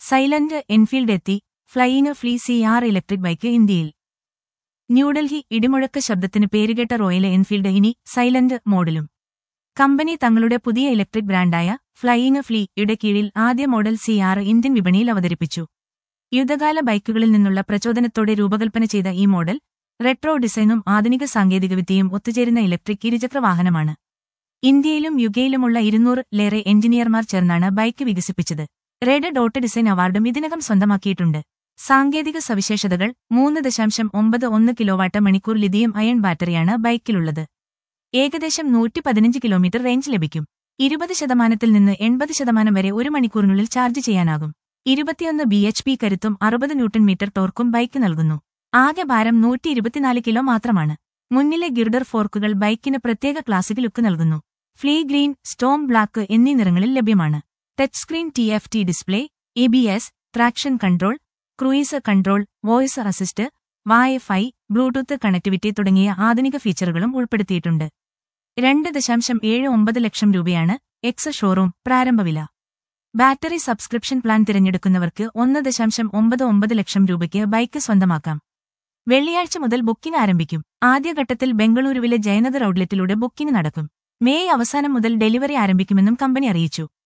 silent Enfield എത്തി flying flea C R electric bike ഇന്ത്യയിൽ ന്യൂഡൽഹി ഇടിമുഴക്ക ശബ്ദത്തിന് പേരുകേട്ട റോയൽ എൻഫീൽഡ് ഇനി സൈലന്റ് മോഡലും കമ്പനി തങ്ങളുടെ പുതിയ ഇലക്ട്രിക് ബ്രാൻഡായ ഫ്ലൈയിങ് ഫ്ലീ യുടെ കീഴിൽ ആദ്യ മോഡൽ സി ആർ ഇന്ത്യൻ വിപണിയിൽ അവതരിപ്പിച്ചു യുദ്ധകാല ബൈക്കുകളിൽ നിന്നുള്ള പ്രചോദനത്തോടെ രൂപകൽപ്പന ചെയ്ത ഈ മോഡൽ റെട്രോ ഡിസൈനും ആധുനിക സാങ്കേതികവിദ്യയും ഒത്തുചേരുന്ന ഇലക്ട്രിക് ഇരുചക്ര വാഹനമാണ് ഇന്ത്യയിലും യുകെയിലുമുള്ള ഇരുന്നൂറിലേറെ എഞ്ചിനീയർമാർ ചേർന്നാണ് ബൈക്ക് വികസിപ്പിച്ചത് റെഡ് ഡോട്ട് ഡിസൈൻ അവാർഡും ഇതിനകം സ്വന്തമാക്കിയിട്ടുണ്ട് സാങ്കേതിക സവിശേഷതകൾ മൂന്ന് ദശാംശം ഒമ്പത് ഒന്ന് കിലോവാട്ട് മണിക്കൂർ ലിഥിയം അയൺ ബാറ്ററിയാണ് ബൈക്കിലുള്ളത് ഏകദേശം നൂറ്റി പതിനഞ്ച് കിലോമീറ്റർ റേഞ്ച് ലഭിക്കും ഇരുപത് ശതമാനത്തിൽ നിന്ന് എൺപത് ശതമാനം വരെ ഒരു മണിക്കൂറിനുള്ളിൽ ചാർജ് ചെയ്യാനാകും ഇരുപത്തിയൊന്ന് ബി എച്ച് പി കരുത്തും അറുപത് ന്യൂട്ടൺ മീറ്റർ ടോർക്കും ബൈക്ക് നൽകുന്നു ആകെ ഭാരം നൂറ്റി ഇരുപത്തിനാല് കിലോ മാത്രമാണ് മുന്നിലെ ഗിർഡർ ഫോർക്കുകൾ ബൈക്കിന് പ്രത്യേക ക്ലാസിക് ലുക്ക് നൽകുന്നു ഫ്ലീ ഗ്രീൻ സ്റ്റോം ബ്ലാക്ക് എന്നീ നിറങ്ങളിൽ ലഭ്യമാണ് touch screen T F T display E B S traction control cruise control voice assist wifi bluetooth connectivity തുടങ്ങിയ ആധുനിക ഫീച്ചറുകളും ഉൾപ്പെടുത്തിയിട്ടുണ്ട് രണ്ട് ദശാംശം ഏഴ് ഒമ്പത് ലക്ഷം രൂപയാണ് എക്സ് ഷോറൂം പ്രാരംഭവില ബാറ്ററി സബ്സ്ക്രിപ്ഷൻ പ്ലാൻ തിരഞ്ഞെടുക്കുന്നവർക്ക് ഒന്ന് ദശാംശം ഒമ്പത് ഒമ്പത് ലക്ഷം രൂപയ്ക്ക് ബൈക്ക് സ്വന്തമാക്കാം വെള്ളിയാഴ്ച മുതൽ ബുക്കിംഗ് ആരംഭിക്കും ആദ്യഘട്ടത്തിൽ ബംഗളൂരുവിലെ ജയനഗർ ഔട്ട്ലെറ്റിലൂടെ ബുക്കിംഗ് നടക്കും മേയ് അവസാനം മുതൽ ഡെലിവറി ആരംഭിക്കുമെന്നും കമ്പനി അറിയിച്ചു